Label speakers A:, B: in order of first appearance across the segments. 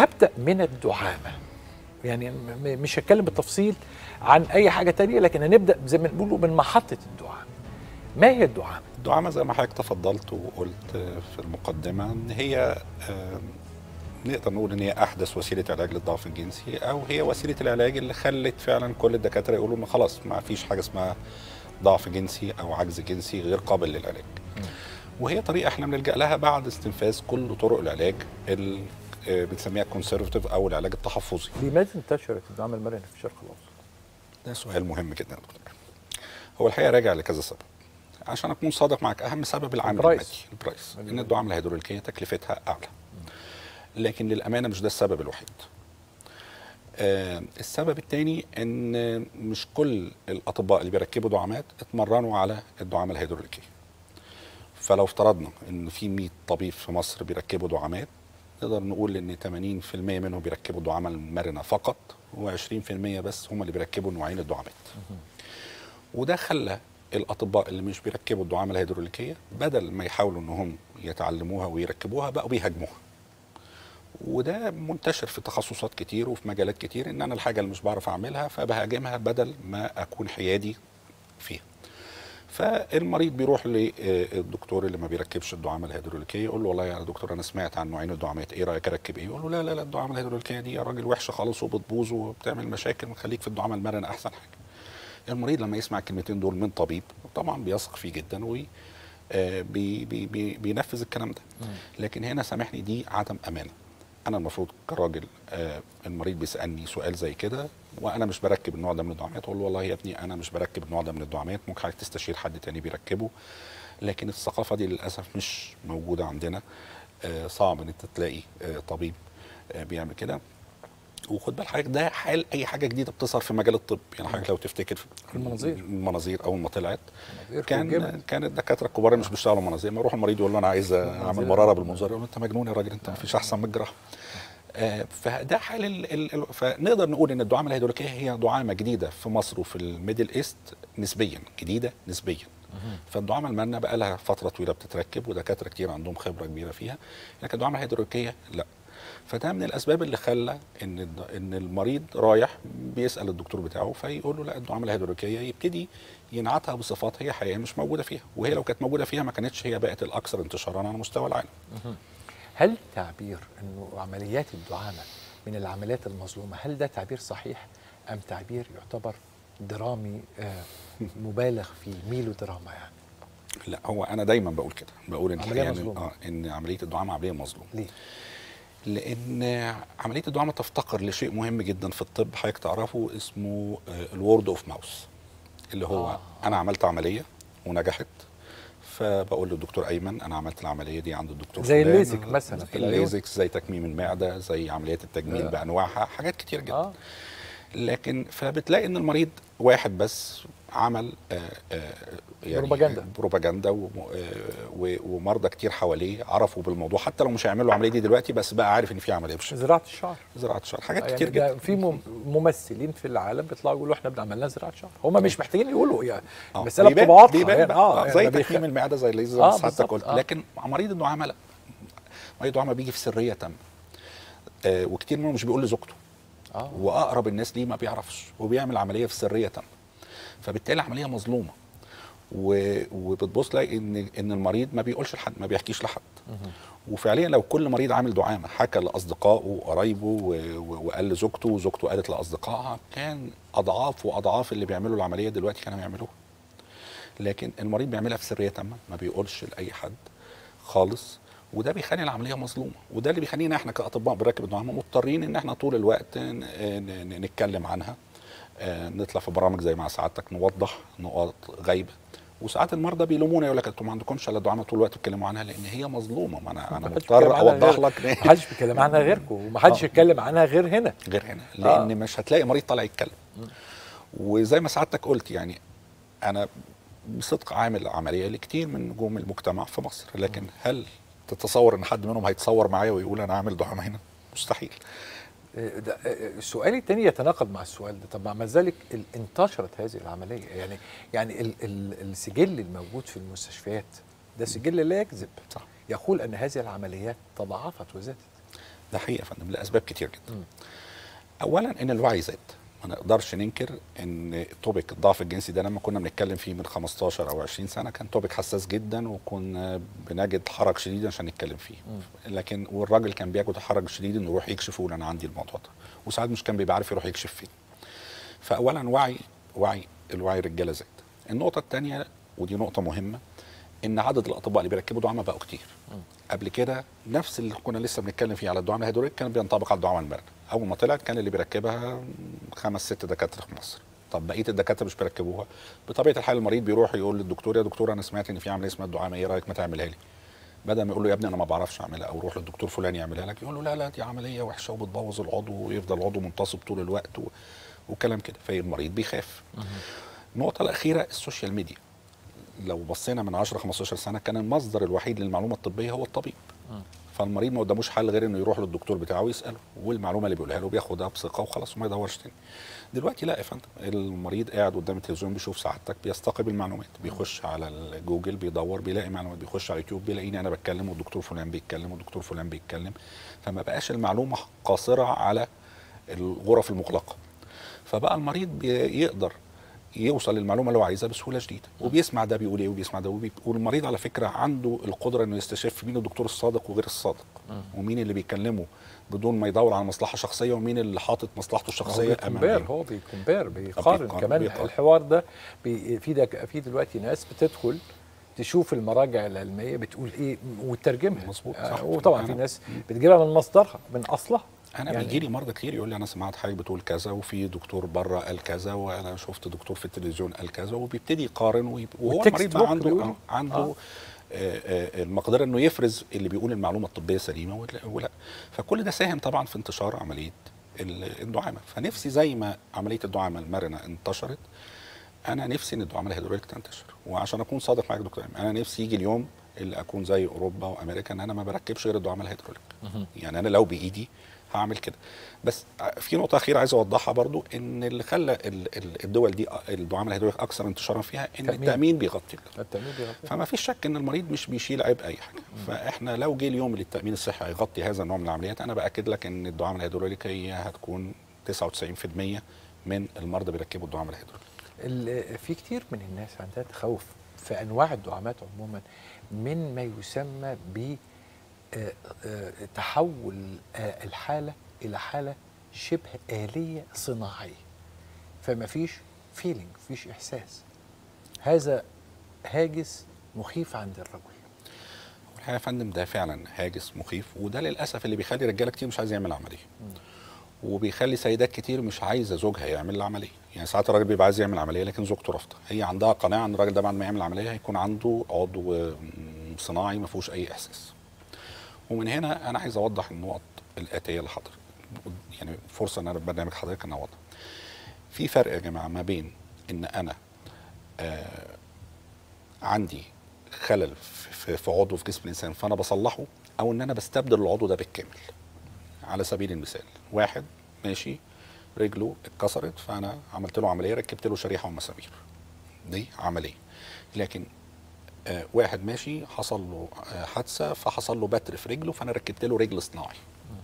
A: هبدا من الدعامه يعني م- م- مش هتكلم بالتفصيل عن اي حاجه تانية لكن هنبدا زي ما بنقولوا من محطه الدعامه ما هي الدعامه
B: الدعامة زي ما حضرتك تفضلت وقلت في المقدمة ان هي آم، نقدر نقول ان هي احدث وسيله علاج للضعف الجنسي او هي وسيله العلاج اللي خلت فعلا كل الدكاتره يقولوا ان خلاص ما فيش حاجه اسمها ضعف جنسي او عجز جنسي غير قابل للعلاج. وهي طريقه احنا بنلجا لها بعد استنفاذ كل طرق العلاج اللي آه، بنسميها كونسرفتيف او العلاج التحفظي.
A: لماذا انتشرت الدعامه المرنه في الشرق الاوسط؟
B: ده سؤال مهم جدا يا دكتور. هو الحقيقه راجع لكذا سبب. عشان اكون صادق معك اهم سبب العامل
A: البرايس.
B: المادي البرايس ان الدعامه الهيدروليكيه تكلفتها اعلى. لكن للامانه مش ده السبب الوحيد. آه السبب الثاني ان مش كل الاطباء اللي بيركبوا دعامات اتمرنوا على الدعامه الهيدروليكيه. فلو افترضنا ان في 100 طبيب في مصر بيركبوا دعامات نقدر نقول ان 80% منهم بيركبوا الدعامه المرنه فقط و20% بس هم اللي بيركبوا نوعين الدعامات. وده خلى الاطباء اللي مش بيركبوا الدعامه الهيدروليكيه بدل ما يحاولوا انهم يتعلموها ويركبوها بقوا بيهاجموها. وده منتشر في تخصصات كتير وفي مجالات كتير ان انا الحاجه اللي مش بعرف اعملها فبهاجمها بدل ما اكون حيادي فيها. فالمريض بيروح للدكتور اللي ما بيركبش الدعامه الهيدروليكيه يقول له والله يا دكتور انا سمعت عن نوعين الدعامات ايه رايك اركب ايه؟ يقول له لا لا لا الدعامه الهيدروليكيه دي يا راجل وحشه خالص وبتبوظ وبتعمل مشاكل خليك في الدعامه المرنه احسن حاجه. المريض لما يسمع الكلمتين دول من طبيب طبعا بيثق فيه جدا وي آه، بي بي بي بينفذ الكلام ده لكن هنا سامحني دي عدم امانه انا المفروض كراجل آه، المريض بيسالني سؤال زي كده وانا مش بركب النوع ده من الدعامات اقول له والله يا ابني انا مش بركب النوع ده من الدعامات ممكن حضرتك تستشير حد تاني بيركبه لكن الثقافه دي للاسف مش موجوده عندنا آه، صعب ان انت تلاقي آه، طبيب آه، بيعمل كده وخد بال حضرتك ده حال اي حاجه جديده بتظهر في مجال الطب يعني حضرتك لو تفتكر في
A: المناظير.
B: المناظير اول ما طلعت
A: مناظير
B: كان
A: والجبن.
B: كان الدكاتره الكبار اللي مش بيشتغلوا مناظير ما يروح المريض يقول له انا عايز اعمل مراره بالمنظار يقول له انت مجنون يا راجل انت ما فيش احسن من الجراحه آه، فده حال ال ال ال فنقدر نقول ان الدعامه الهيدروليكيه هي دعامه جديده في مصر وفي الميدل ايست نسبيا جديده نسبيا فالدعامه المرنه بقى لها فتره طويله بتتركب ودكاتره كتير عندهم خبره كبيره فيها لكن الدعامه الهيدروليكيه لا فده من الاسباب اللي خلى ان الد- ان المريض رايح بيسال الدكتور بتاعه فيقول له لا الدعامه الهيدروليكيه يبتدي ينعتها بصفات هي حقيقه مش موجوده فيها وهي لو كانت موجوده فيها ما كانتش هي بقت الاكثر انتشارا على مستوى العالم
A: هل تعبير انه عمليات الدعامه من العمليات المظلومه هل ده تعبير صحيح ام تعبير يعتبر درامي آه مبالغ فيه ميلو دراما يعني
B: لا هو انا دايما بقول كده بقول ان
A: عملية
B: الحقيقة إن-
A: مظلومة.
B: اه ان عمليه الدعامه عمليه مظلومه
A: ليه؟
B: لان عمليه الدعامه تفتقر لشيء مهم جدا في الطب حضرتك تعرفه اسمه الورد اوف ماوس اللي هو
A: آه.
B: آه. انا عملت عمليه ونجحت فبقول للدكتور ايمن انا عملت العمليه دي عند الدكتور
A: زي
B: فلان.
A: الليزك مثلا في العيون.
B: الليزك زي تكميم المعده زي عمليات التجميل
A: آه.
B: بانواعها حاجات كتير جدا
A: اه
B: لكن فبتلاقي ان المريض واحد بس عمل آه آه يعني
A: بروباجندا.
B: بروباجندا و- آه، و- ومرضى كتير حواليه عرفوا بالموضوع حتى لو مش هيعملوا العمليه دي دلوقتي بس بقى عارف ان في عمليه مش
A: زراعه الشعر
B: زراعه شعر حاجات
A: يعني
B: كتير
A: ده
B: جدا
A: في مم- ممثلين في العالم بيطلعوا يقولوا احنا بنعمل زراعه شعر هم مش محتاجين يقولوا يعني
B: آه،
A: المساله
B: بيبان-
A: بتبقى واضحه
B: بيبان
A: يعني
B: بقى.
A: اه
B: آه
A: يعني
B: زي
A: ما بيخ-
B: تكميم المعده زي الليزر
A: آه،
B: زي ما سعادتك
A: بالظبط،
B: قلت
A: آه.
B: لكن مريض الدعامه لا مريض الدعامه بيجي في سريه تامه آه وكتير منهم مش بيقول لزوجته
A: اه
B: واقرب الناس ليه ما بيعرفش وبيعمل عمليه في سريه تامه فبالتالي العمليه مظلومه و... وبتبص تلاقي ان ان المريض ما بيقولش لحد ما بيحكيش لحد وفعليا لو كل مريض عامل دعامه حكى لاصدقائه وقرايبه و... و... وقال لزوجته وزوجته قالت لاصدقائها كان اضعاف واضعاف اللي بيعملوا العمليه دلوقتي كانوا يعملوها لكن المريض بيعملها في سريه تامه ما بيقولش لاي حد خالص وده بيخلي العمليه مظلومه وده اللي بيخلينا احنا كاطباء بنركب الدعامه مضطرين ان احنا طول الوقت ن- ن- نتكلم عنها آه، نطلع في برامج زي مع سعادتك نوضح نقاط غايبه وساعات المرضى بيلومونا يقول لك انتوا ما عندكمش الا دعامه طول الوقت بتتكلموا عنها لان هي مظلومه ما انا انا
A: محدش
B: مضطر
A: بيتكلم عنها
B: اوضح
A: غير-
B: لك
A: محدش بيتكلم عنها غيركم ومحدش
B: آه.
A: يتكلم عنها غير هنا
B: غير هنا لان مش هتلاقي مريض طالع يتكلم وزي ما سعادتك قلت يعني انا بصدق عامل عمليه لكتير من نجوم المجتمع في مصر لكن هل تتصور ان حد منهم هيتصور معايا ويقول انا عامل دعامه هنا مستحيل
A: آه، ده- آه، السؤال الثاني يتناقض مع السؤال ده طب مع ذلك ال- انتشرت هذه العمليه يعني يعني ال ال السجل الموجود في المستشفيات ده سجل لا يكذب
B: صح
A: يقول ان هذه العمليات تضاعفت وزادت
B: ده حقيقه يا فندم لاسباب كتير جدا
A: مم.
B: اولا ان الوعي زاد ما نقدرش ننكر ان توبيك الضعف الجنسي ده لما كنا بنتكلم فيه من 15 او 20 سنه كان توبيك حساس جدا وكنا بنجد حرج شديد عشان نتكلم فيه لكن والراجل كان بيجد حرج شديد انه يروح يكشف ويقول انا عندي الموضوع ده وساعات مش كان بيبقى عارف يروح يكشف فين فاولا وعي وعي الوعي الرجاله زاد النقطه الثانيه ودي نقطه مهمه ان عدد الاطباء اللي بيركبوا دعامه بقوا كتير قبل كده نفس اللي كنا لسه بنتكلم فيه على الدعامه الهيدروليك كان بينطبق على الدعامه المرنه اول ما طلعت كان اللي بيركبها خمس ست دكاتره في مصر طب بقيه الدكاتره مش بيركبوها بطبيعه الحال المريض بيروح يقول للدكتور يا دكتور انا سمعت ان في عمليه اسمها الدعامه ايه رايك ما تعملها لي بدل ما يقول له يا ابني انا ما بعرفش اعملها او روح للدكتور فلان يعملها لك يقول له لا لا دي عمليه وحشه وبتبوظ العضو ويفضل العضو منتصب طول الوقت و... وكلام كده فالمريض بيخاف النقطه الاخيره السوشيال ميديا لو بصينا من 10 15 سنه كان المصدر الوحيد للمعلومه الطبيه هو الطبيب فالمريض ما قداموش حل غير انه يروح للدكتور بتاعه ويساله والمعلومه اللي بيقولها له بياخدها بثقه وخلاص وما يدورش تاني دلوقتي لا يا فندم المريض قاعد قدام التلفزيون بيشوف سعادتك بيستقبل المعلومات بيخش على الجوجل بيدور بيلاقي معلومات بيخش على اليوتيوب بيلاقيني انا بتكلم والدكتور فلان بيتكلم والدكتور فلان بيتكلم فما بقاش المعلومه قاصره على الغرف المغلقه فبقى المريض بيقدر يوصل للمعلومه اللي هو عايزها بسهوله شديده وبيسمع ده بيقول ايه وبيسمع ده وبي... والمريض على فكره عنده القدره انه يستشف مين الدكتور الصادق وغير الصادق ومين اللي بيكلمه بدون ما يدور على مصلحه شخصيه ومين اللي حاطط مصلحته
A: هو
B: الشخصيه امام
A: بيكمبير
B: عينه.
A: هو بيكمبير بيقارن
B: بيقارن-
A: كمان
B: بيقارن.
A: الحوار ده بي في دك في دلوقتي ناس بتدخل تشوف المراجع العلميه بتقول ايه وتترجمها
B: مظبوط،
A: آه،
B: صح.
A: وطبعا في
B: أنا-
A: ناس بتجيبها من مصدرها من اصلها
B: انا يعني بيجي لي مرضى كتير يقول لي انا سمعت حضرتك بتقول كذا وفي دكتور بره قال كذا وانا شفت دكتور في التلفزيون قال كذا وبيبتدي يقارن ويب... وهو
A: والتكست
B: المريض
A: بوك
B: بقى عنده
A: بيقول.
B: آه عنده
A: آه.
B: آه. آه المقدره انه يفرز اللي بيقول المعلومه الطبيه سليمه ولا, ولا فكل ده ساهم طبعا في انتشار عمليه ال- الدعامه فنفسي زي ما عمليه الدعامه المرنه انتشرت انا نفسي ان الدعامه الهيدروليك تنتشر وعشان اكون صادق معاك يا دكتور أيمن، انا نفسي يجي اليوم اللي اكون زي اوروبا وامريكا ان انا ما بركبش غير الدعامه الهيدروليك يعني انا لو بايدي هعمل كده بس في نقطه اخيره عايز اوضحها برضو ان اللي خلى ال- ال- الدول دي الدعامه الهيدروليك اكثر انتشارا فيها ان
A: تأمين.
B: التامين بيغطي ده
A: التأمين بيغطي.
B: فما فيش شك ان المريض مش بيشيل عبء اي حاجه فاحنا لو جه اليوم اللي التامين الصحي هيغطي هذا النوع من العمليات انا باكد لك ان الدعامه الهيدروليك هي هتكون 99% من المرضى بيركبوا الدعامه الهيدروليك
A: ال- في كتير من الناس عندها تخوف في انواع الدعامات عموما من ما يسمى ب آه، آه، تحول آه، الحاله الى حاله شبه آلية صناعية فما فيش فيلينج فيش إحساس هذا هاجس مخيف عند الرجل
B: الحقيقه يا فندم ده فعلا هاجس مخيف وده للاسف اللي بيخلي رجاله كتير مش عايز يعمل عمليه وبيخلي سيدات كتير مش عايزه زوجها يعمل العمليه يعني ساعات الراجل بيبقى عايز يعمل عمليه لكن زوجته رافضه هي عندها قناعه ان الراجل ده بعد ما يعمل عمليه هيكون عنده عضو م- صناعي ما فيهوش اي احساس ومن هنا انا عايز اوضح النقط الاتيه لحضرتك يعني فرصه ان انا برنامج حضرتك ان اوضح في فرق يا جماعه ما بين ان انا آه عندي خلل في- في في عضو في جسم الانسان فانا بصلحه او ان انا بستبدل العضو ده بالكامل على سبيل المثال واحد ماشي رجله اتكسرت فانا عملت له عمليه ركبت له شريحه ومسامير دي عمليه لكن آه واحد ماشي حصل له آه حادثه فحصل له بتر في رجله فانا ركبت له رجل صناعي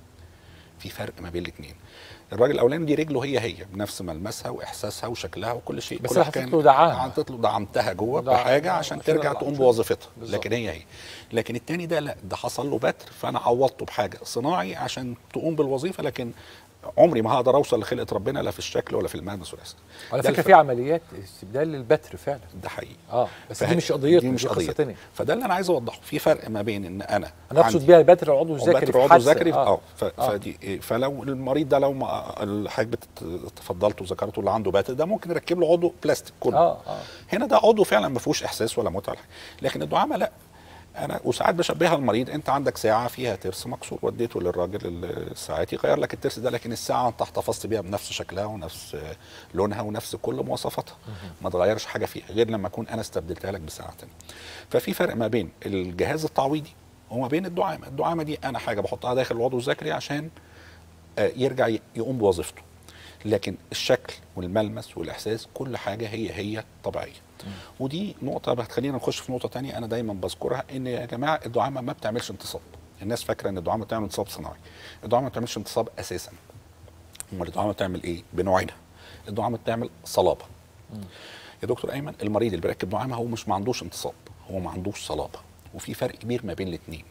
B: في فرق ما بين الاثنين الراجل الاولاني دي رجله هي هي بنفس ملمسها واحساسها وشكلها وكل شيء
A: بس
B: كل واحد
A: حطيت
B: كان-
A: له دعامة.
B: حطيت له دعمتها جوه
A: دعم-
B: بحاجه عشان
A: عشان
B: ترجع
A: الله-
B: تقوم
A: عشان-
B: بوظيفتها
A: بالظبط.
B: لكن هي هي لكن التاني ده لا ده حصل له بتر فانا عوضته بحاجه صناعي عشان تقوم بالوظيفه لكن عمري ما هقدر اوصل لخلقه ربنا لا في الشكل ولا في الملمس ولا
A: على
B: ده
A: فكرة
B: الف-
A: في عمليات استبدال للبتر فعلا
B: ده حقيقي
A: اه بس
B: فه-
A: دي مش قضيتنا
B: دي مش
A: قصة
B: قضيه
A: تانية
B: فده اللي انا عايز اوضحه في فرق ما بين ان انا
A: انا اقصد
B: عندي-
A: بيها البتر العضو الذكري
B: بتر
A: في
B: عضو
A: حادثة.
B: ذكري اه ف-
A: آه.
B: فدي إيه، فلو المريض ده لو ما الحاج تفضلت وذكرته اللي عنده بتر ده ممكن نركب له عضو بلاستيك كله
A: اه اه
B: هنا ده عضو فعلا ما فيهوش احساس ولا متعه ولا حاجة. لكن الدعامه لا انا وساعات بشبهها المريض انت عندك ساعه فيها ترس مكسور وديته للراجل الساعات يغير لك الترس ده لكن الساعه انت احتفظت بيها بنفس شكلها ونفس آه، لونها ونفس كل مواصفاتها ما تغيرش حاجه فيها غير لما اكون انا استبدلتها لك بساعه تانية ففي فرق ما بين الجهاز التعويضي وما بين الدعامه الدعامه دي انا حاجه بحطها داخل العضو الذكري عشان آه، يرجع ي- يقوم بوظيفته لكن الشكل والملمس والاحساس كل حاجه هي هي طبيعيه ودي نقطه هتخلينا نخش في نقطه تانية انا دايما بذكرها ان يا جماعه الدعامه ما بتعملش انتصاب الناس فاكره ان الدعامه بتعمل انتصاب صناعي الدعامه ما بتعملش انتصاب اساسا امال الدعامه بتعمل ايه بنوعينها الدعامه بتعمل صلابه يا دكتور ايمن المريض اللي بيركب دعامه هو مش ما عندوش انتصاب هو ما عندوش صلابه وفي فرق كبير ما بين الاثنين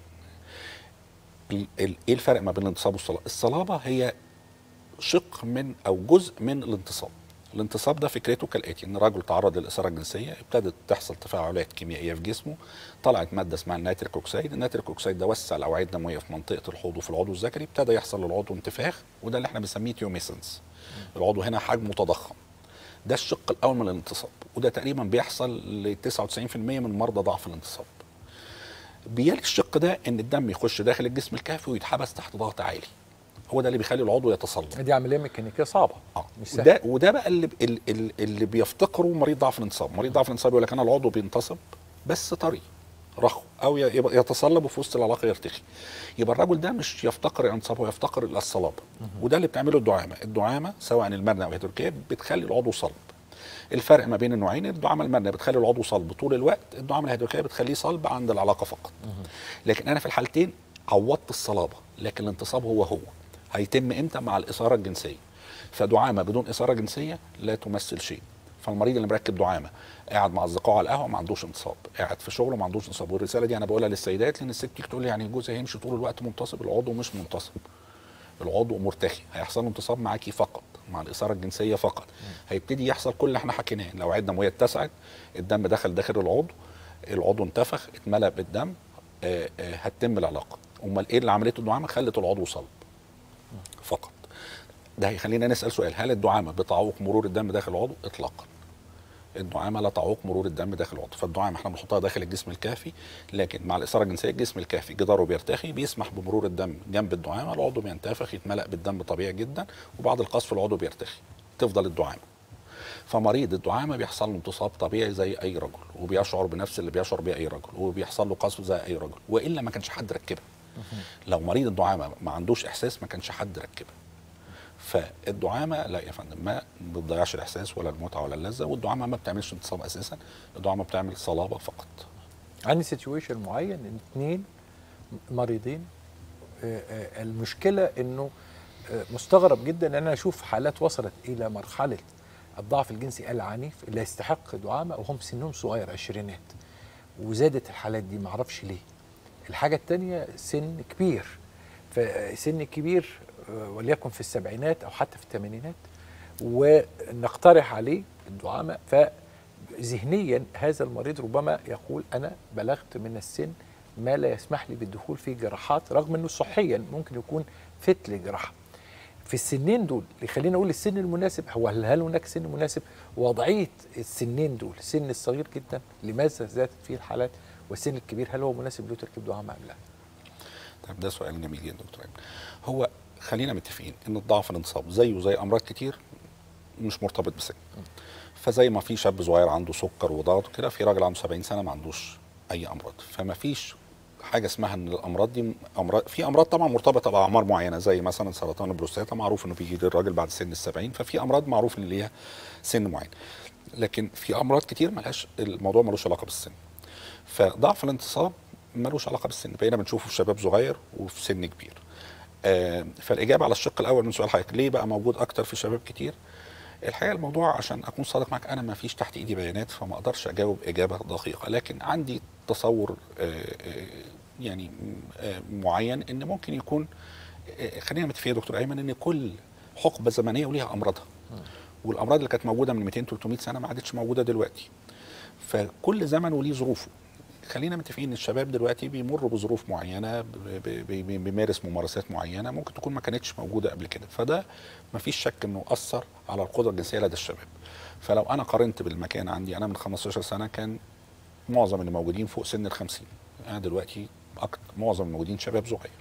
B: ايه الفرق ما بين الانتصاب والصلابه الصلابه هي شق من او جزء من الانتصاب الانتصاب ده فكرته كالاتي ان رجل تعرض للاثاره الجنسيه ابتدت تحصل تفاعلات كيميائيه في جسمه طلعت ماده اسمها النيتريك اوكسيد النيتريك اوكسيد ده وسع الاوعيه الدمويه في منطقه الحوض وفي العضو الذكري ابتدى يحصل للعضو انتفاخ وده اللي احنا بنسميه تيوميسنس العضو هنا حجمه تضخم ده الشق الاول من الانتصاب وده تقريبا بيحصل ل 99% من مرضى ضعف الانتصاب بيلي الشق ده ان الدم يخش داخل الجسم الكافي ويتحبس تحت ضغط عالي هو ده اللي بيخلي العضو يتصلب
A: دي عمليه ميكانيكيه صعبه
B: اه
A: مش سهل.
B: وده وده بقى اللي اللي, اللي بيفتقره مريض ضعف الانتصاب مريض ضعف الانتصاب يقول لك انا العضو بينتصب بس طري رخو او ي- يبقى يتصلب وفي وسط العلاقه يرتخي يبقى الرجل ده مش يفتقر الانتصاب هو يفتقر الى الصلابه وده اللي بتعمله الدعامه الدعامه سواء المرنه او الهيدروكيه بتخلي العضو صلب الفرق ما بين النوعين الدعامه المرنه بتخلي العضو صلب طول الوقت الدعامه الهيدروكيه بتخليه صلب عند العلاقه فقط لكن انا في الحالتين عوضت الصلابه لكن الانتصاب هو هو هيتم امتى مع الاثاره الجنسيه فدعامه بدون اثاره جنسيه لا تمثل شيء فالمريض اللي مركب دعامه قاعد مع اصدقائه على القهوه ما عندوش انتصاب قاعد في شغله ما عندوش انتصاب والرساله دي انا بقولها للسيدات لان الست تيجي تقول لي يعني جوزي هيمشي طول الوقت منتصب العضو مش منتصب العضو مرتخي هيحصل له انتصاب معاكي فقط مع الاثاره الجنسيه فقط هيبتدي يحصل كل اللي احنا حكيناه لو عدنا دمويه اتسعت الدم دخل داخل العضو العضو انتفخ اتملأ بالدم آه، آه، هتتم العلاقه امال ايه اللي عملته الدعامه خلت العضو صلب فقط ده هيخلينا نسال سؤال هل الدعامه بتعوق مرور الدم داخل العضو اطلاقا الدعامه لا تعوق مرور الدم داخل العضو فالدعامه احنا بنحطها داخل الجسم الكافي لكن مع الاثاره الجنسيه الجسم الكافي جداره بيرتخي بيسمح بمرور الدم جنب الدعامه العضو بينتفخ يتملأ بالدم طبيعي جدا وبعد القصف العضو بيرتخي تفضل الدعامه فمريض الدعامه بيحصل له انتصاب طبيعي زي اي رجل وبيشعر بنفس اللي بيشعر بيه اي رجل وبيحصل له قصف زي اي رجل والا ما كانش حد ركبها لو مريض الدعامه ما عندوش احساس ما كانش حد ركبها فالدعامه لا يا فندم ما بتضيعش الاحساس ولا المتعه ولا اللذه والدعامه ما بتعملش انتصاب اساسا الدعامه بتعمل صلابه فقط
A: عندي سيتويشن معين ان اثنين مريضين آه، آه، المشكله انه آه، مستغرب جدا ان انا اشوف حالات وصلت الى مرحله الضعف الجنسي العنيف اللي يستحق دعامه وهم سنهم صغير عشرينات وزادت الحالات دي معرفش ليه الحاجه الثانيه سن كبير فسن كبير آه، وليكن في السبعينات او حتى في الثمانينات ونقترح عليه الدعامه فذهنيا هذا المريض ربما يقول انا بلغت من السن ما لا يسمح لي بالدخول في جراحات رغم انه صحيا ممكن يكون فت لجراحه في السنين دول اللي خلينا اقول السن المناسب هو هل هل هناك سن مناسب وضعيه السنين دول السن الصغير جدا لماذا زادت فيه الحالات والسن الكبير هل هو مناسب له تركيب دعامه ام لا؟
B: طيب ده سؤال جميل جدا دكتور ايمن هو خلينا متفقين ان الضعف الانتصاب زيه زي امراض كتير مش مرتبط بسن فزي ما في شاب صغير عنده سكر وضغط وكده في راجل عنده 70 سنه ما عندوش اي امراض فما فيش حاجه اسمها ان الامراض دي امراض في امراض طبعا مرتبطه باعمار معينه زي مثلا سرطان البروستاتا معروف انه بيجي للراجل بعد سن ال 70 ففي امراض معروف ان ليها سن معين لكن في امراض كتير ملهاش الموضوع ملوش علاقه بالسن فضعف الانتصاب ملوش علاقه بالسن بقينا بنشوفه في شباب صغير وفي سن كبير آه، فالاجابه على الشق الاول من سؤال حضرتك ليه بقى موجود اكتر في شباب كتير الحقيقه الموضوع عشان اكون صادق معاك انا ما فيش تحت ايدي بيانات فما اقدرش اجاوب اجابه دقيقه لكن عندي تصور آه، آه، يعني آه، معين ان ممكن يكون آه، خلينا متفقين يا دكتور ايمن ان كل حقبه زمنيه وليها امراضها والامراض اللي كانت موجوده من 200 300 سنه ما عادتش موجوده دلوقتي فكل زمن وليه ظروفه خلينا متفقين ان الشباب دلوقتي بيمروا بظروف معينه ب- ب- ب- بيمارس ممارسات معينه ممكن تكون ما كانتش موجوده قبل كده فده ما فيش شك انه اثر على القدره الجنسيه لدى الشباب فلو انا قارنت بالمكان عندي انا من 15 سنه كان معظم اللي موجودين فوق سن ال 50 انا دلوقتي أكتر معظم الموجودين شباب صغير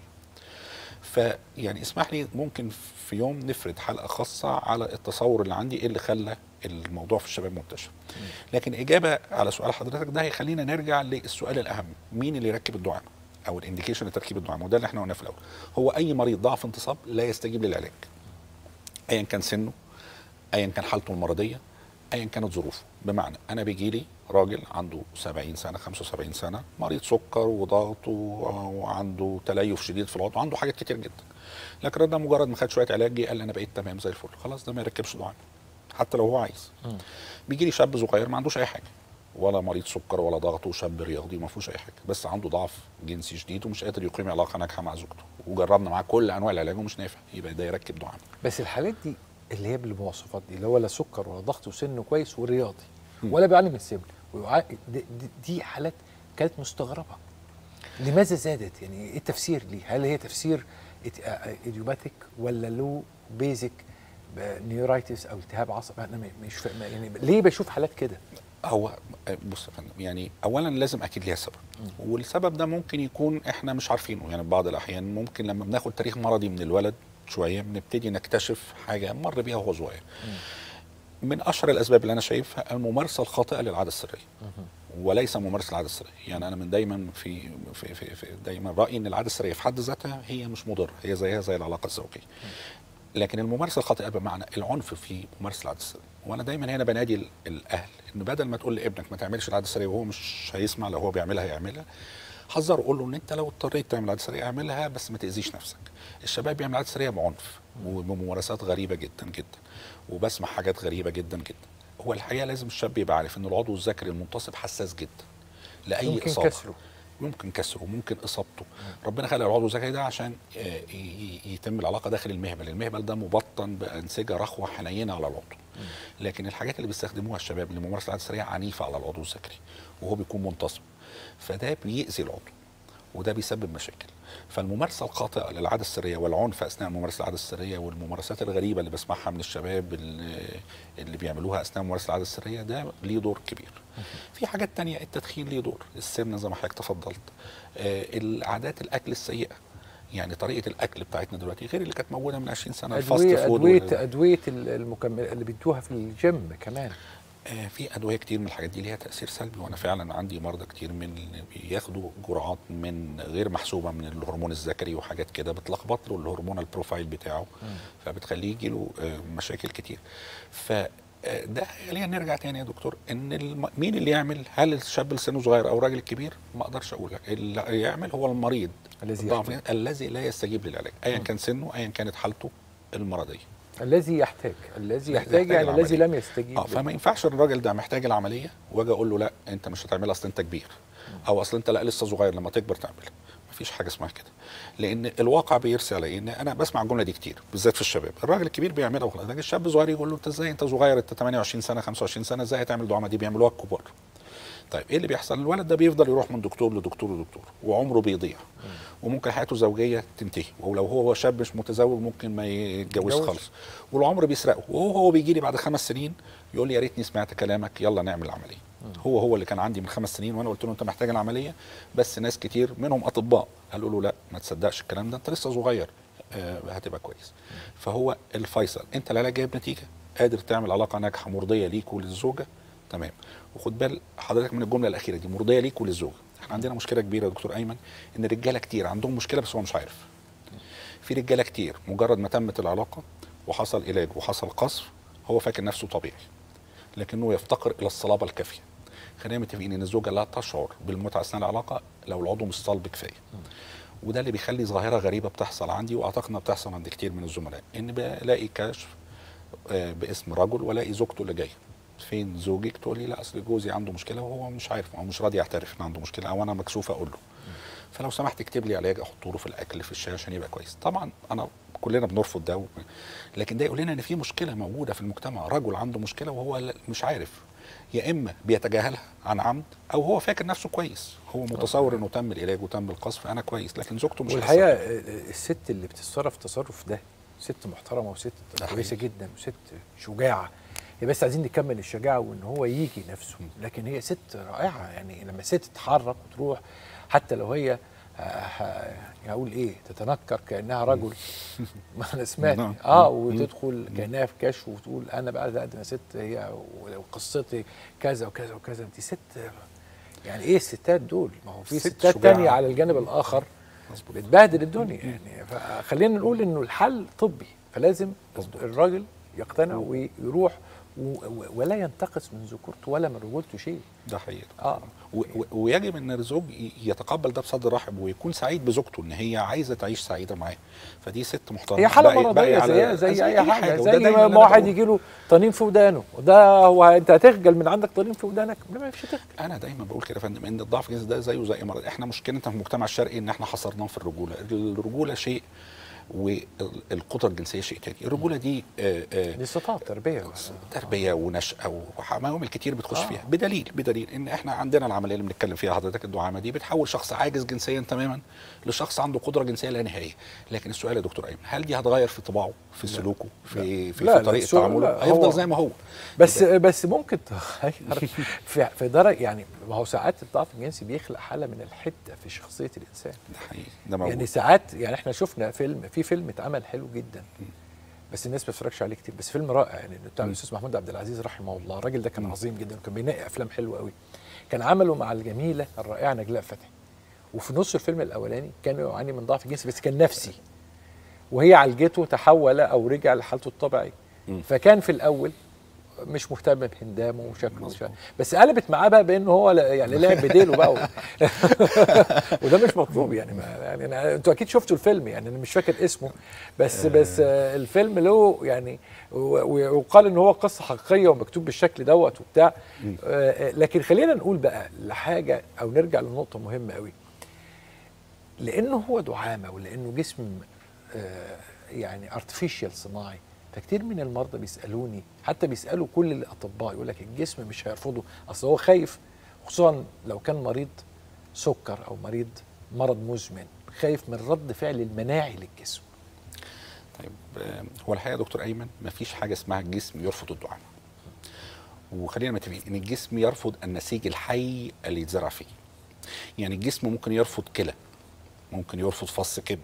B: فيعني اسمح لي ممكن في يوم نفرد حلقه خاصه على التصور اللي عندي ايه اللي خلى الموضوع في الشباب منتشر لكن اجابه على سؤال حضرتك ده هيخلينا نرجع للسؤال الاهم مين اللي يركب الدعامه او الانديكيشن لتركيب الدعامه وده اللي احنا قلناه في الاول هو اي مريض ضعف انتصاب لا يستجيب للعلاج ايا كان سنه ايا كان حالته المرضيه ايا كانت ظروفه بمعنى انا بيجي لي راجل عنده 70 سنه 75 سنه مريض سكر وضغط و- وعنده تليف شديد في العضو عنده حاجات كتير جدا لكن ده مجرد ما خد شويه علاج جه قال لي انا بقيت تمام زي الفل خلاص ده ما يركبش دعامه حتى لو هو عايز بيجي لي شاب صغير ما عندوش اي حاجه ولا مريض سكر ولا ضغط وشاب رياضي ما فيهوش اي حاجه بس عنده ضعف جنسي شديد ومش قادر يقيم علاقه ناجحه مع زوجته وجربنا معاه كل انواع العلاج ومش نافع يبقى ده يركب دعامه
A: بس الحالات دي اللي هي بالمواصفات دي اللي هو لا سكر ولا ضغط وسنه كويس ورياضي ولا بيعاني من السمنه ويعا- دي, دي, دي حالات كانت مستغربه لماذا زادت يعني ايه التفسير ليه هل هي تفسير ايديوباثيك ولا له بيزك نيورايتس او التهاب عصب انا م- مش فاهم يعني ليه بشوف حالات كده
B: هو بص يا فندم يعني اولا لازم اكيد ليها سبب والسبب ده ممكن يكون احنا مش عارفينه يعني بعض الاحيان ممكن لما بناخد تاريخ مرضي من الولد شويه بنبتدي نكتشف حاجه مر بيها وهو صغير من اشهر الاسباب اللي انا شايفها الممارسه الخاطئه للعاده السريه وليس ممارسه العاده السريه يعني انا من دايما في في, في, في دايما رايي ان العاده السريه في حد ذاتها هي مش مضره هي زيها زي العلاقه الزوجيه لكن الممارسه الخاطئه بمعنى العنف في ممارسه العاده السريه وانا دايما هنا بنادي ال- الاهل ان بدل ما تقول لابنك ما تعملش العاده السريه وهو مش هيسمع لو هو بيعملها هيعملها حذره قول له ان انت لو اضطريت تعمل عاده سريه اعملها بس ما تاذيش نفسك الشباب بيعمل عاده سريه بعنف وبممارسات غريبه جدا جدا وبسمع حاجات غريبه جدا جدا هو الحقيقه لازم الشاب يبقى عارف ان العضو الذكري المنتصب حساس جدا لاي
A: ممكن
B: اصابه
A: كسره.
B: ممكن كسره ممكن اصابته ربنا خلق العضو الذكري ده عشان آه، ي- ي- يتم العلاقه داخل المهبل المهبل ده مبطن بانسجه رخوه حنينه على العضو لكن الحاجات اللي بيستخدموها الشباب لممارسه العاده السريه عنيفه على العضو الذكري وهو بيكون منتصب فده بيأذي العضو وده بيسبب مشاكل فالممارسه الخاطئه للعاده السريه والعنف اثناء ممارسه العاده السريه والممارسات الغريبه اللي بسمعها من الشباب اللي, اللي بيعملوها اثناء ممارسه العاده السريه ده ليه دور كبير في حاجات تانية التدخين ليه دور السمنه زي ما حضرتك تفضلت آه العادات الاكل السيئه يعني طريقه الاكل بتاعتنا دلوقتي غير اللي كانت موجوده من 20 سنه الفاست
A: ادويه
B: فود
A: ادويه
B: وال-
A: ادويه المكمل اللي بيدوها في الجيم كمان
B: آه، في ادويه كتير من الحاجات دي ليها تاثير سلبي وانا فعلا عندي مرضى كتير من اللي بياخدوا جرعات من غير محسوبه من الهرمون الذكري وحاجات كده بتلخبط له الهرمون البروفايل بتاعه فبتخليه يجي له مشاكل كتير ف آه، ده خلينا نرجع تاني يا دكتور ان الم... مين اللي يعمل هل الشاب اللي سنه صغير او الراجل الكبير ما اقدرش اقول لك اللي يعمل هو المريض
A: الذي
B: الضعف-
A: يحتاج.
B: الذي لا يستجيب للعلاج ايا كان سنه ايا كانت حالته المرضيه
A: الذي يحتاج الذي
B: الذي
A: يحتاج
B: يحتاج
A: يعني الذي
B: العملية.
A: لم يستجيب
B: اه فما ينفعش الراجل ده محتاج العمليه واجي اقول له لا انت مش هتعملها اصل انت كبير او اصل انت لا لسه صغير لما تكبر تعملها مفيش حاجه اسمها كده لان الواقع بيرسي على ان انا بسمع الجمله دي كتير بالذات في الشباب الراجل الكبير بيعملها وخلاص لكن الشاب الصغير يقول له انت ازاي انت صغير انت 28 سنه 25 سنه ازاي هتعمل دعامه دي بيعملوها الكبار طيب ايه اللي بيحصل الولد ده بيفضل يروح من دكتور لدكتور لدكتور وعمره بيضيع وممكن حياته الزوجيه تنتهي ولو هو شاب مش متزوج ممكن ما يتجوزش
A: يتجوز.
B: خالص والعمر بيسرقه وهو هو بيجي لي بعد خمس سنين يقول لي يا ريتني سمعت كلامك يلا نعمل العمليه هو هو اللي كان عندي من خمس سنين وانا قلت له انت محتاج العمليه بس ناس كتير منهم اطباء قالوا له لا ما تصدقش الكلام ده انت لسه صغير آه هتبقى كويس فهو الفيصل انت العلاج جايب نتيجه قادر تعمل علاقه ناجحه مرضيه ليك وللزوجه تمام وخد بال حضرتك من الجمله الاخيره دي مرضيه ليك وللزوجه احنا عندنا مشكله كبيره يا دكتور ايمن ان الرجاله كتير عندهم مشكله بس هو مش عارف في رجاله كتير مجرد ما تمت العلاقه وحصل علاج وحصل قصف هو فاكر نفسه طبيعي لكنه يفتقر الى الصلابه الكافيه خلينا متفقين ان الزوجه لا تشعر بالمتعه اثناء العلاقه لو العضو مش صلب كفايه وده اللي بيخلي ظاهره غريبه بتحصل عندي واعتقد انها بتحصل عند كتير من الزملاء ان بلاقي كشف آه، باسم رجل والاقي زوجته اللي جايه فين زوجك تقول لي لا اصل جوزي عنده مشكله وهو مش عارف او مش راضي يعترف ان عنده مشكله او انا مكسوف اقول له فلو سمحت اكتب لي علاج احطه له في الاكل في الشاي عشان يبقى كويس طبعا انا كلنا بنرفض ده و- لكن ده يقول لنا ان في مشكله موجوده في المجتمع رجل عنده مشكله وهو لا- مش عارف يا اما بيتجاهلها عن عمد او هو فاكر نفسه كويس هو متصور انه تم العلاج وتم القصف انا كويس لكن زوجته مش
A: والحقيقه
B: حاسة.
A: آه، الست اللي بتتصرف التصرف ده ست محترمه وست
B: ده
A: كويسه
B: حقيقي.
A: جدا وست شجاعه هي بس عايزين نكمل الشجاعه وان هو يجي نفسه لكن هي ست رائعه يعني لما ست تتحرك وتروح حتى لو هي آه، آه، هقول ايه تتنكر كانها رجل ما انا سمعت
B: نعم.
A: اه
B: مم.
A: وتدخل كانها في كشف وتقول انا بقى ده انا ست هي وقصتي كذا وكذا وكذا انت ست يعني ايه الستات دول ما هو في
B: ست
A: ستات
B: شجاعة.
A: تانية على الجانب الاخر
B: مظبوط.
A: بتبهدل الدنيا يعني فخلينا نقول انه الحل طبي فلازم
B: مظبوط.
A: الراجل يقتنع ويروح و- و- ولا ينتقص من ذكورته ولا من رجولته شيء
B: ده حقيقي
A: اه
B: و- و- ويجب ان الزوج ي- يتقبل ده بصدر رحب ويكون سعيد بزوجته ان هي عايزه تعيش سعيده معاه فدي ست محترمه
A: هي حاله
B: باقي- باقي
A: مرضيه
B: على-
A: زي زي اي حاجه
B: وده
A: زي
B: دايماً
A: ما
B: اللي
A: ما
B: أنا
A: واحد
B: بقوله.
A: يجي له طنين في ودانه وده هو انت هتخجل من عندك طنين في ودانك لا ما فيش تخجل
B: انا دايما بقول كده يا فندم ان الضعف الجنسي ده زيه زي مرض احنا مشكلتنا في المجتمع الشرقي ان احنا حصرناه في الرجوله الرجوله شيء والقدره الجنسيه شيء تاني الرجوله دي آه، آه،
A: دي صفات تربيه
B: تربيه ونشأه وعوامل كتير بتخش
A: آه.
B: فيها بدليل بدليل ان احنا عندنا العمليه اللي بنتكلم فيها حضرتك الدعامه دي بتحول شخص عاجز جنسيا تماما لشخص عنده قدره جنسيه لا نهائيه لكن السؤال يا دكتور ايمن هل دي هتغير في طباعه في سلوكه في في,
A: لا،
B: في
A: لا،
B: طريقه
A: السؤال-
B: تعامله
A: لا،
B: هيفضل
A: هو-
B: زي ما هو
A: بس بس ممكن تغير في في درجه يعني ما هو ساعات الضعف الجنسي بيخلق حاله من الحده في شخصيه الانسان
B: ده حقيقي ده موجود
A: يعني ساعات يعني احنا شفنا فيلم في فيلم اتعمل حلو جدا بس الناس ما بتتفرجش عليه كتير بس فيلم رائع يعني بتاع الاستاذ محمود عبد العزيز رحمه الله الراجل ده كان عظيم جدا وكان بينقي افلام حلوه قوي كان عمله مع الجميله الرائعه نجلاء فتحي وفي نص الفيلم الاولاني كان يعاني من ضعف جنسي بس كان نفسي وهي عالجته تحول او رجع لحالته الطبيعيه
B: مم.
A: فكان في الاول مش مهتم بهندامه وشكله وش- بس قلبت معاه بقى بانه هو لا- يعني لعب بديله بقى و... وده مش مطلوب يعني ما يعني أنا انتوا اكيد شفتوا الفيلم يعني انا مش فاكر اسمه بس بس آه، الفيلم له يعني و- و- وقال ان هو قصه حقيقيه ومكتوب بالشكل دوت وبتاع آه، آه، لكن خلينا نقول بقى لحاجه او نرجع لنقطه مهمه قوي لانه هو دعامه ولانه جسم آه، يعني ارتفيشال صناعي فكتير من المرضى بيسالوني حتى بيسالوا كل الاطباء يقول لك الجسم مش هيرفضه اصل هو خايف خصوصا لو كان مريض سكر او مريض مرض مزمن خايف من رد فعل المناعي للجسم
B: طيب آه، هو الحقيقه يا دكتور ايمن مفيش حاجه اسمها الجسم يرفض الدعامه وخلينا متفقين ان الجسم يرفض النسيج الحي اللي يتزرع فيه يعني الجسم ممكن يرفض كلى ممكن يرفض فص كبد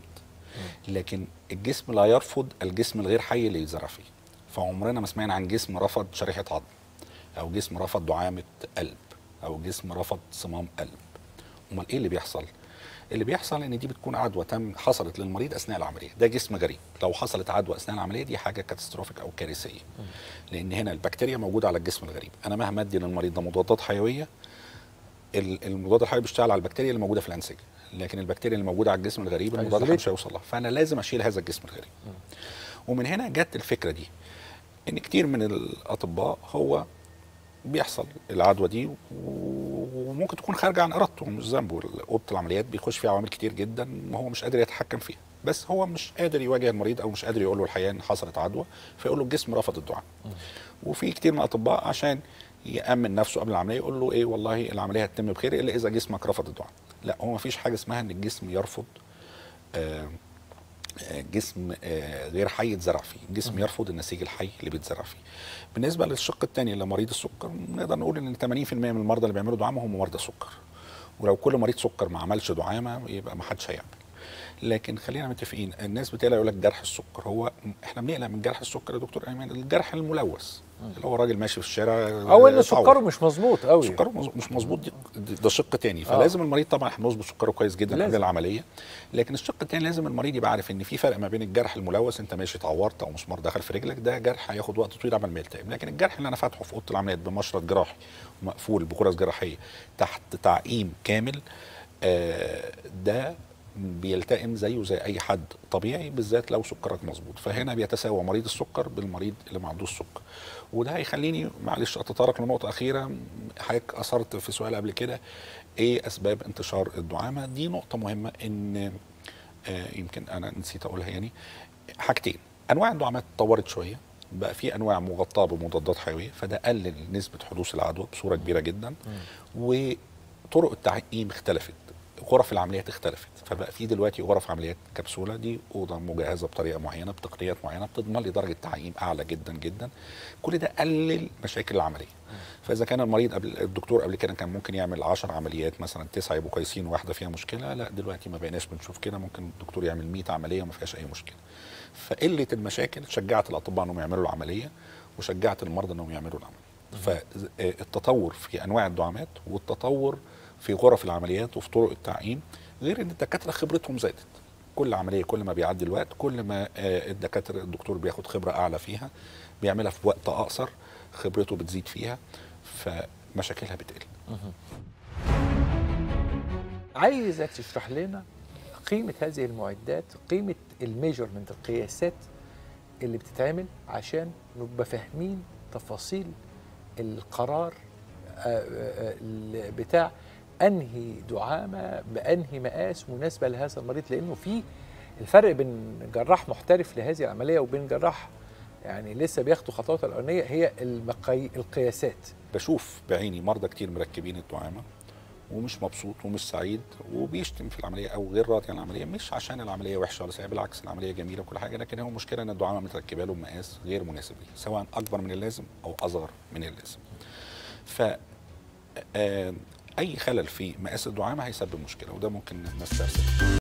B: لكن الجسم لا يرفض الجسم الغير حي اللي يتزرع فيه فعمرنا ما سمعنا عن جسم رفض شريحه عظم او جسم رفض دعامه قلب او جسم رفض صمام قلب امال ايه اللي بيحصل اللي بيحصل ان دي بتكون عدوى تم حصلت للمريض اثناء العمليه ده جسم غريب لو حصلت عدوى اثناء العمليه دي حاجه كاتستروفيك او كارثيه لان هنا البكتيريا موجوده على الجسم الغريب انا مهما ادي للمريض ده مضادات حيويه ال- المضاد الحيوي بيشتغل على البكتيريا اللي موجوده في الانسجه لكن البكتيريا اللي موجوده على الجسم الغريب المضاد الحيوي مش هيوصل لها فانا لازم اشيل هذا الجسم الغريب ومن هنا جت الفكره دي ان كتير من الاطباء هو بيحصل العدوى دي و- وممكن تكون خارجه عن ارادته مش ذنبه اوضه العمليات بيخش فيها عوامل كتير جدا وهو مش قادر يتحكم فيها بس هو مش قادر يواجه المريض او مش قادر يقول له الحقيقه ان حصلت عدوى فيقول له الجسم رفض الدعاء وفي كتير من الاطباء عشان يامن نفسه قبل العمليه يقول له ايه والله العمليه هتتم بخير الا اذا جسمك رفض الدعاء لا هو ما فيش حاجه اسمها ان الجسم يرفض آه آه، جسم آه، غير حي يتزرع فيه الجسم يرفض النسيج الحي اللي بيتزرع فيه بالنسبه للشق الثاني لمريض السكر نقدر نقول ان 80% من المرضى اللي بيعملوا دعامه هم مرضى سكر ولو كل مريض سكر ما عملش دعامه يبقى ما حدش هيعمل لكن خلينا متفقين الناس بتقلق يقول لك جرح السكر هو احنا بنقلق من جرح السكر يا دكتور ايمن الجرح الملوث اللي هو راجل ماشي في الشارع
A: او ان
B: اتعور.
A: سكره مش مظبوط قوي
B: سكره مز- مش مظبوط دي- دي- ده شق تاني فلازم المريض طبعا احنا نظبط سكره كويس جدا
A: لازم.
B: قبل العمليه لكن الشق التاني لازم المريض يبقى عارف ان في فرق ما بين الجرح الملوث انت ماشي اتعورت او مسمار دخل في رجلك ده جرح هياخد وقت طويل عمل ما يلتئم لكن الجرح اللي انا فاتحه في اوضه العمليات بمشرط جراحي ومقفول بغرز جراحيه تحت تعقيم كامل آه، ده بيلتئم زيه زي اي حد طبيعي بالذات لو سكرك مظبوط فهنا بيتساوى مريض السكر بالمريض اللي ما عندوش سكر وده هيخليني معلش اتطرق لنقطه اخيره حضرتك اثرت في سؤال قبل كده ايه اسباب انتشار الدعامه دي نقطه مهمه ان آه، يمكن انا نسيت اقولها يعني حاجتين انواع الدعامات اتطورت شويه بقى في انواع مغطاه بمضادات حيويه فده قلل نسبه حدوث العدوى بصوره كبيره جدا وطرق التعقيم اختلفت غرف العمليات اختلفت فبقى في دلوقتي غرف عمليات كبسوله دي اوضه مجهزه بطريقه معينه بتقنيات معينه بتضمن لي درجه تعقيم اعلى جدا جدا كل ده قلل مشاكل العمليه فاذا كان المريض قبل الدكتور قبل كده كان ممكن يعمل 10 عمليات مثلا تسعه يبقوا كويسين وواحده فيها مشكله لا دلوقتي ما بقيناش بنشوف كده ممكن الدكتور يعمل 100 عمليه وما فيهاش اي مشكله فقله المشاكل شجعت الاطباء انهم يعملوا العمليه وشجعت المرضى انهم يعملوا العمليه فالتطور في انواع الدعامات والتطور في غرف العمليات وفي طرق التعقيم غير ان الدكاتره خبرتهم زادت كل عمليه كل ما بيعدي الوقت كل ما آه، الدكاتره الدكتور بياخد خبره اعلى فيها بيعملها في وقت اقصر خبرته بتزيد فيها فمشاكلها بتقل
A: عايزك تشرح لنا قيمة هذه المعدات قيمة الميجرمنت القياسات اللي بتتعمل عشان نبقى فاهمين تفاصيل القرار آه، آه، آه، بتاع انهي دعامه بانهي مقاس مناسبه لهذا المريض لانه في الفرق بين جراح محترف لهذه العمليه وبين جراح يعني لسه بياخدوا خطوات الاولانيه هي المقاي القياسات
B: بشوف بعيني مرضى كتير مركبين الدعامه ومش مبسوط ومش سعيد وبيشتم في العمليه او غير راضي عن العمليه مش عشان العمليه وحشه ولا سيئه بالعكس العمليه جميله وكل حاجه لكن هو المشكله ان الدعامه متركبه له بمقاس غير مناسب ليه سواء اكبر من اللازم او اصغر من اللازم ف آه، اي خلل في مقاس الدعامه هيسبب مشكله وده ممكن نستفسر